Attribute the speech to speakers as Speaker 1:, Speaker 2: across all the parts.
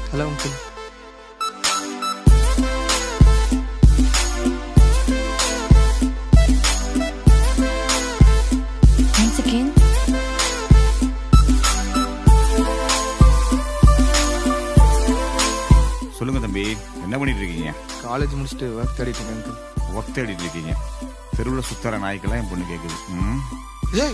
Speaker 1: hello uncle
Speaker 2: one second
Speaker 3: சொல்லுங்க தம்பி என்ன பண்ணிட்டு இருக்கீங்க
Speaker 1: காலேஜ் முடிச்சுட்டு ஒர்க் தேடிட்டு இருக்கேன் அங்கிள்
Speaker 3: ஒர்க் தேடிட்டு இருக்கீங்க தெருவில் சுத்தர நாய்க்கெல்லாம் என் பொண்ணு கேட்குது ம்
Speaker 1: ஏய்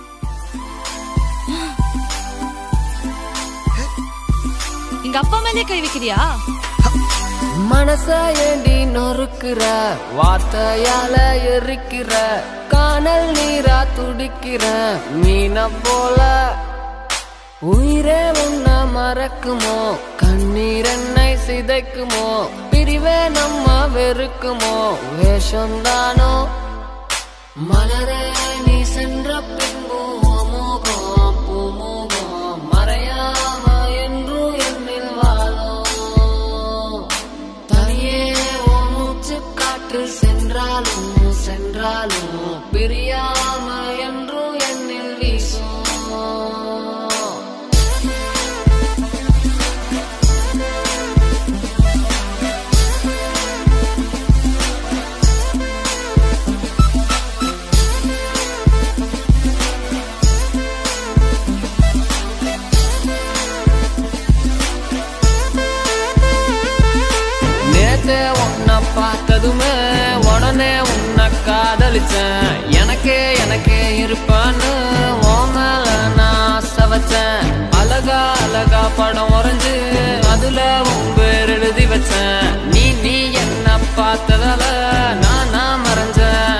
Speaker 2: எங்க அப்பா மேலே கை வைக்கிறியா
Speaker 4: மனச ஏண்டி நொறுக்குற வார்த்தையால எரிக்கிற காணல் நீரா துடிக்கிற மீன போல உயிரே உன்ன மறக்குமோ கண்ணீர் என்னை சிதைக்குமோ பிரிவே நம்ம வெறுக்குமோ வேஷம்தானோ மலரே நீ சென்ற பின்பு அமோகம் பூமோகம் மறையாம என்றும் என்னில் வாழும் தனியே உன் மூச்சு காற்று சென்றாலும் சென்றாலும் பிரியாம என்றும் என்னில் வீசும் நேத்தே உன்னை பார்த்ததுமே உடனே உன்னை காதலிச்சேன் எனக்கே எனக்கே இருப்பான்னு உன் மேல நான் ஆசை வச்சேன் அழகா அழகா படம் வரைஞ்சு அதுல உன் பேர் எழுதி வச்சேன் நீ நீ என்ன பார்த்ததால நான் நான் மறைஞ்சேன்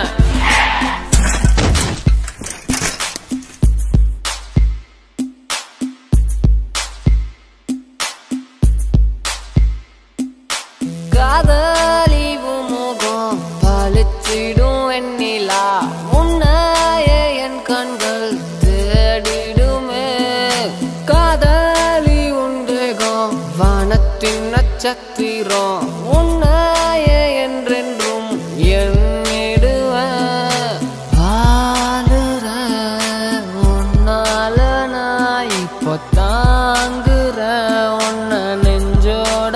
Speaker 4: காதலி முகம் பளிச்சிடும் வெண்ணிலா உன்னையே என் கண்கள் தேடிடுமே காதலி உண்டேகம் வானத்தின் நட்சத்திரம் உன்னையே என்றென்றும் எண்ணிடுவேன் வாழுற உன்னால நான் இப்போ தாங்குற உன்னை நெஞ்சோட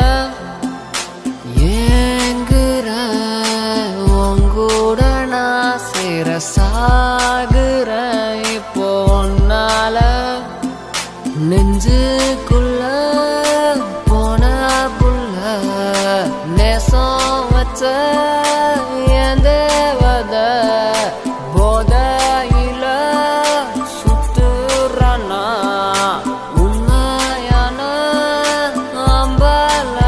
Speaker 4: ஏங்குற உங்கூட நான் சேர சாகுற இப்போ உன்னால நெஞ்சுக்குள்ள போன புள்ள நேசம் வச்ச என் தேவத போதையில சுத்துறனா உண்மையான அம்பல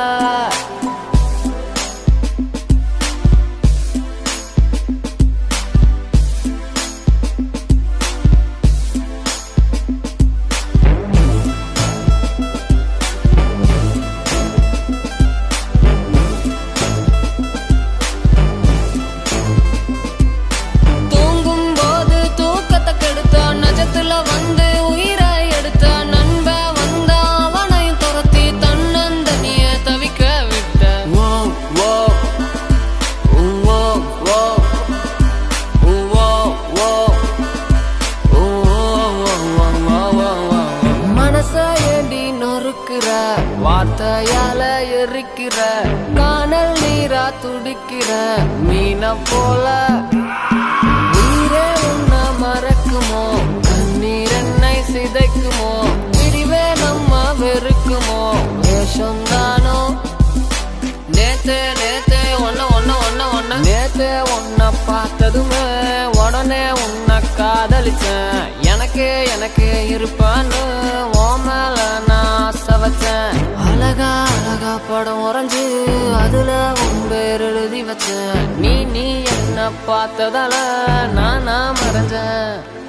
Speaker 4: தூங்கும் போது தூக்கத்தை கெடுத்த நஜத்துல வந்து உயிரை எடுத்த நண்ப வந்த அவனையும் துரத்தி தன்னந்தனிய தவிக்க விட்ட ஓ ஓ ஓ ஓ ஓ ஓ மனச ஏண்டி நொறுக்குற வார்த்தையால எரிக்கிற காணல் நீரா துடிக்கிற மீன போல உயிரே உன்னை மறக்குமோ கண்ணீர் என்னை சிதைக்குமோ பிரிவே நம்ம வெறுக்குமோ வேஷம்தானோ நேத்தே நேத்தே ஒன்ன ஒன்ன ஒன்ன ஒன்ன நேத்தே உன்னை பார்த்ததுமே உடனே உன்னை காதலிச்சேன் எனக்கே எனக்கே இருப்பான்னு உன் மேல நான் ஆசை வச்சேன் அழகா அழகா படம் வரைஞ்சு அதுல உன் பேர் எழுதி வச்சேன் நீ நீ என்ன பார்த்ததால நான் நான் மறைஞ்சேன்